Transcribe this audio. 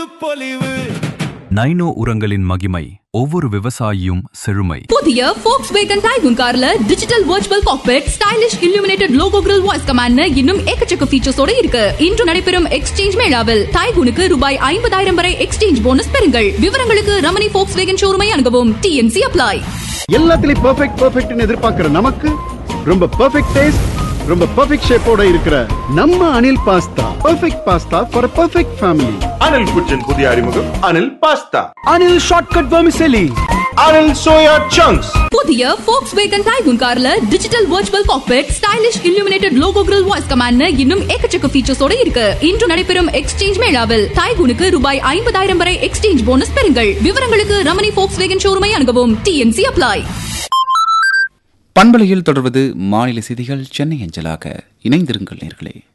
பொலிவு நைனோ உரங்களின் மகிமை ஒவ்வொரு விவசாயியும் செழுமை புதிய ஃபோக்ஸ் வேகன் டைகுன் கார்ல digital virtual cockpit stylish illuminated logo grill voice command இன்னும் ஏக்கச்சக்க ஃபீச்சர்ஸோட இருக்கு இன்று நடைபெறும் எக்ஸ்சேஞ்ச் மேளாவில் டைகுனுக்கு ரூபாய் ஐம்பதாயிரம் வரை எக்ஸ்சேஞ்ச் போனஸ் பெறுங்கள் விவரங்களுக்கு ரமணி ஃபோக்ஸ் வேகன் ஷோரூமை அணுகவும் டிஎன்சி அப்ளை எல்லாத்துலயும் பெர்ஃபெக்ட் பெர்ஃபெக்ட்னு எதிர்பார்க்கிற நமக்கு ரொம்ப பெர்ஃபெக்ட் டேஸ்ட் ரொம்ப பெர்ஃபெக்ட் ஷேப்போட இருக்கிற நம்ம Anil pasta perfect pasta for perfect family Anil kitchen புதிய அறிமுகம் Anil pasta Anil shortcut vermicelli Anil soya chunks புதிய ஃபோக்ஸ் வேகன் டைகுன் கார்ல digital virtual cockpit stylish illuminated logo grill voice command இன்னும் ஏக்கச்சக்க ஃபீச்சர்ஸோட இருக்கு இன்று நடைபெறும் எக்ஸ்சேஞ்ச் மேளாவில் டைகுனுக்கு ரூபாய் ஐம்பதாயிரம் வரை எக்ஸ்சேஞ்ச் போனஸ் பெறுங்கள் விவரங்களுக்கு ரமணி ஃபோக்ஸ் வேகன் ஷோரூமை அணுகவும் டிஎன்சி அப்ளை பண்பலையில் தொடர்வது மாநில செய்திகள் சென்னை அஞ்சலாக இணைந்திருங்கள் நேர்களே